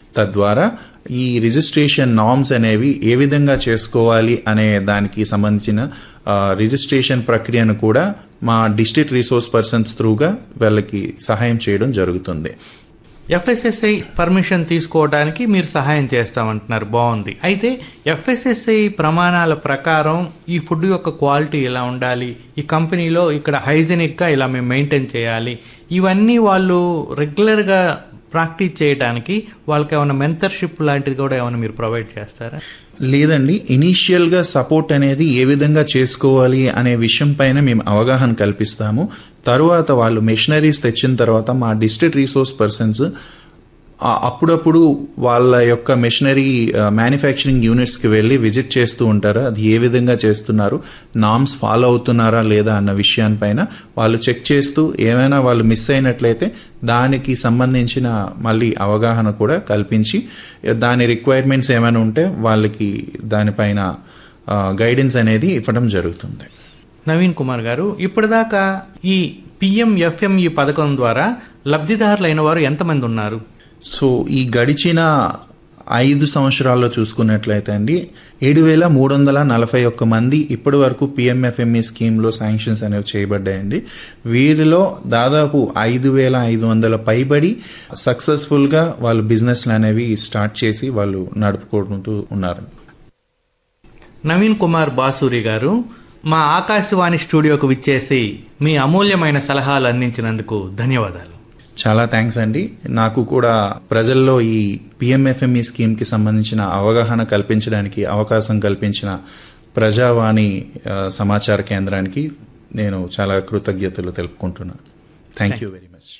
తద్వారా ఈ registration norms అనేవి ఏ విధంగా చేసుకోవాలి అనే దానికి సంబంధించిన ఆ, రిజిస్ట్రేషన్ ప్రక్రియను కూడా మా డిస్ట్రిక్ట్ రిసోర్స్ పర్సన్స్ త్రూగా వాళ్ళకి సహాయం చేయడం జరుగుతుంది ఎఫ్ఎస్ఎస్ఐ పర్మిషన్ తీసుకోవడానికి మీరు సహాయం చేస్తామంటున్నారు బాగుంది అయితే ఎఫ్ఎస్ఎస్ఐ ప్రమాణాల ప్రకారం ఈ ఫుడ్ యొక్క క్వాలిటీ ఎలా ఉండాలి ఈ కంపెనీలో ఇక్కడ హైజెనిక్గా ఇలా మేము మెయింటైన్ చేయాలి ఇవన్నీ వాళ్ళు రెగ్యులర్గా ప్రాక్టీస్ చేయడానికి వాళ్ళకి ఏమైనా మెంటర్షిప్ లాంటిది కూడా ఏమైనా మీరు ప్రొవైడ్ చేస్తారా లేదండి ఇనీషియల్గా సపోర్ట్ అనేది ఏ విధంగా చేసుకోవాలి అనే విషయం పైన మేము అవగాహన కల్పిస్తాము తరువాత వాళ్ళు మెషినరీస్ తెచ్చిన తర్వాత మా డిస్ట్రిక్ట్ రీసోర్స్ పర్సన్స్ అప్పుడప్పుడు వాళ్ళ యొక్క మెషినరీ మ్యానుఫ్యాక్చరింగ్ యూనిట్స్కి వెళ్ళి విజిట్ చేస్తూ ఉంటారు అది ఏ విధంగా చేస్తున్నారు నామ్స్ ఫాలో అవుతున్నారా లేదా అన్న విషయాన్పైన వాళ్ళు చెక్ చేస్తూ ఏమైనా వాళ్ళు మిస్ అయినట్లయితే దానికి సంబంధించిన మళ్ళీ అవగాహన కూడా కల్పించి దాని రిక్వైర్మెంట్స్ ఏమైనా ఉంటే వాళ్ళకి దానిపైన గైడెన్స్ అనేది ఇవ్వడం జరుగుతుంది నవీన్ కుమార్ గారు ఇప్పటిదాకా ఈ పిఎంఎఫ్ఎంఈ పథకం ద్వారా లబ్ధిదారులైన వారు ఎంతమంది ఉన్నారు సో ఈ గడిచిన ఐదు సంవత్సరాల్లో చూసుకున్నట్లయితే అండి ఏడు వేల మూడు వందల నలభై ఒక్క మంది ఇప్పటి వరకు పిఎంఎఫ్ఎంఈ స్కీమ్లో శాంక్షన్స్ అనేవి చేయబడ్డాయండి వీరిలో దాదాపు ఐదు వేల ఐదు వందల పైబడి సక్సెస్ఫుల్గా వాళ్ళు బిజినెస్లు అనేవి స్టార్ట్ చేసి వాళ్ళు నడుపుకుంటూ ఉన్నారు నవీన్ కుమార్ బాసూరి గారు మా ఆకాశవాణి స్టూడియోకు విచ్చేసి మీ అమూల్యమైన సలహాలు అందించినందుకు ధన్యవాదాలు చాలా థ్యాంక్స్ అండి నాకు కూడా ప్రజల్లో ఈ పిఎంఎఫ్ఎంఈ స్కీమ్కి సంబంధించిన అవగాహన కల్పించడానికి అవకాశం కల్పించిన ప్రజావాణి ఆ, సమాచార కేంద్రానికి నేను చాలా కృతజ్ఞతలు తెలుపుకుంటున్నాను థ్యాంక్ యూ వెరీ మచ్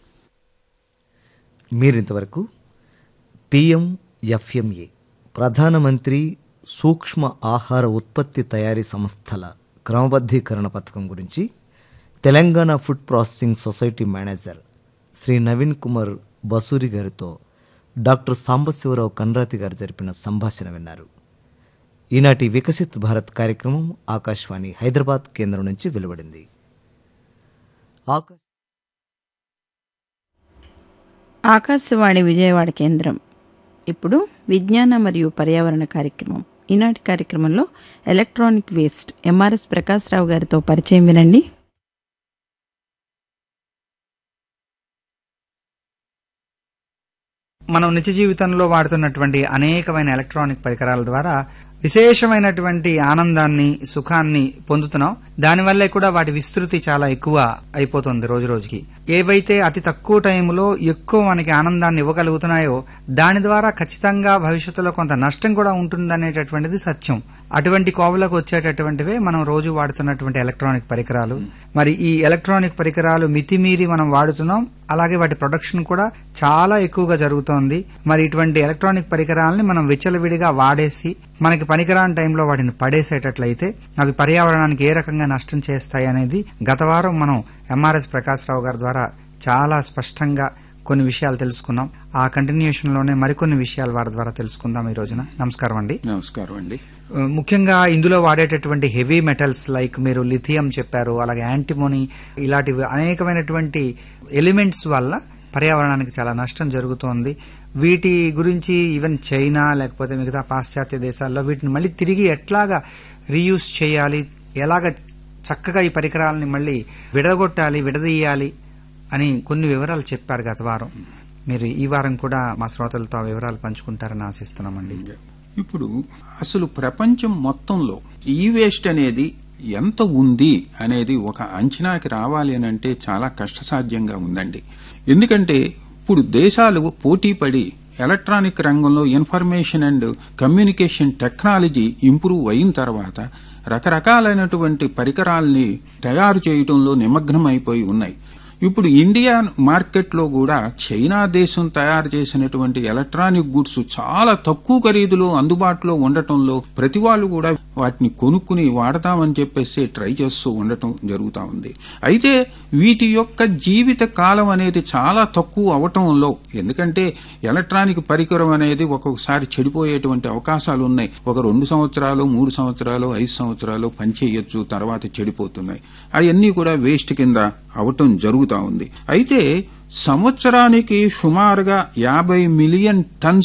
మీరింతవరకు పిఎంఎఫ్ఎంఏ ప్రధానమంత్రి సూక్ష్మ ఆహార ఉత్పత్తి తయారీ సంస్థల క్రమబద్ధీకరణ పథకం గురించి Telangana food processing society manager Shri Naveen Kumar Basuri గారితో డాక్టర్ సాంబశివరావు కండ్రాతి గారు జరిపిన సంభాషణ విన్నారు ఈనాటి వికసిత్ భారత్ కార్యక్రమం ఆకాశవాణి హైదరాబాద్ కేంద్రం నుంచి వెలువడింది ఆకాశ ఆకాశవాణి విజయవాడ కేంద్రం ఇప్పుడు విజ్ఞాన మరియు పర్యావరణ కార్యక్రమం ఈనాటి కార్యక్రమంలో ఎలక్ట్రానిక్ వేస్ట్ ఎంఆర్ఎస్ ప్రకాశ్రావు గారితో పరిచయం వినండి మనం నిత్య జీవితంలో వాడుతున్నటువంటి అనేకమైన ఎలక్ట్రానిక్ పరికరాల ద్వారా విశేషమైనటువంటి ఆనందాన్ని సుఖాన్ని పొందుతున్నాం దానివల్లే కూడా వాటి విస్తృతి చాలా ఎక్కువ అయిపోతుంది రోజు రోజుకి ఏవైతే అతి తక్కువ టైంలో ఎక్కువ మనకి ఆనందాన్ని ఇవ్వగలుగుతున్నాయో దాని ద్వారా ఖచ్చితంగా భవిష్యత్తులో కొంత నష్టం కూడా ఉంటుందనేటటువంటిది సత్యం అటువంటి కోవలకు వచ్చేటటువంటివే మనం రోజు వాడుతున్నటువంటి ఎలక్ట్రానిక్ పరికరాలు మరి ఈ ఎలక్ట్రానిక్ పరికరాలు మితిమీరి మనం వాడుతున్నాం అలాగే వాటి ప్రొడక్షన్ కూడా చాలా ఎక్కువగా జరుగుతోంది మరి ఇటువంటి ఎలక్ట్రానిక్ పరికరాలని మనం విచ్చలవిడిగా వాడేసి మనకి పనికిరాని టైంలో వాటిని పడేసేటట్లయితే అవి పర్యావరణానికి ఏ రకంగా నష్టం చేస్తాయి అనేది గత వారం మనం ఎంఆర్ఎస్ ప్రకాశ్రావు గారి ద్వారా చాలా స్పష్టంగా కొన్ని విషయాలు తెలుసుకున్నాం ఆ కంటిన్యూషన్ లోనే మరికొన్ని విషయాలు వారి ద్వారా తెలుసుకుందాం ఈ రోజున నమస్కారం అండి నమస్కారం అండి ముఖ్యంగా ఇందులో వాడేటటువంటి హెవీ మెటల్స్ లైక్ మీరు లిథియం చెప్పారు అలాగే యాంటిమోనీ ఇలాంటివి అనేకమైనటువంటి ఎలిమెంట్స్ వల్ల పర్యావరణానికి చాలా నష్టం జరుగుతోంది వీటి గురించి ఈవెన్ చైనా లేకపోతే మిగతా పాశ్చాత్య దేశాల్లో వీటిని మళ్ళీ తిరిగి ఎట్లాగా రీయూస్ చేయాలి ఎలాగ చక్కగా ఈ పరికరాలని మళ్ళీ విడగొట్టాలి విడదీయాలి అని కొన్ని వివరాలు చెప్పారు గత వారం మీరు ఈ వారం కూడా మా శ్రోతలతో ఆ వివరాలు పంచుకుంటారని ఆశిస్తున్నామండి ఇప్పుడు అసలు ప్రపంచం మొత్తంలో ఈ వేస్ట్ అనేది ఎంత ఉంది అనేది ఒక అంచనాకి రావాలి అని అంటే చాలా కష్టసాధ్యంగా ఉందండి ఎందుకంటే ఇప్పుడు దేశాలు పోటీ పడి ఎలక్ట్రానిక్ రంగంలో information and communication technology improve అయిన తర్వాత రకరకాలైనటువంటి పరికరాల్ని తయారు చేయడంలో నిమగ్నమైపోయి ఉన్నాయి ఇప్పుడు ఇండియా మార్కెట్లో కూడా చైనా దేశం తయారు చేసినటువంటి ఎలక్ట్రానిక్ గుడ్స్ చాలా తక్కువ ఖరీదులో అందుబాటులో ఉండటంలో ప్రతి వాళ్ళు కూడా వాటిని కొనుక్కుని వాడతామని చెప్పేసి ట్రై చేస్తూ ఉండటం జరుగుతూ ఉంది అయితే వీటి యొక్క జీవిత కాలం అనేది చాలా తక్కువ అవటంలో ఎందుకంటే ఎలక్ట్రానిక్ పరికరం అనేది ఒక్కొక్కసారి చెడిపోయేటువంటి అవకాశాలు ఉన్నాయి ఒక రెండు సంవత్సరాలు మూడు సంవత్సరాలు ఐదు సంవత్సరాలు పనిచేయొచ్చు తర్వాత చెడిపోతున్నాయి అవన్నీ కూడా వేస్ట్ కింద అవటం జరుగుతూ ఉంది అయితే సంవత్సరానికి సుమారుగా యాభై మిలియన్ టన్స్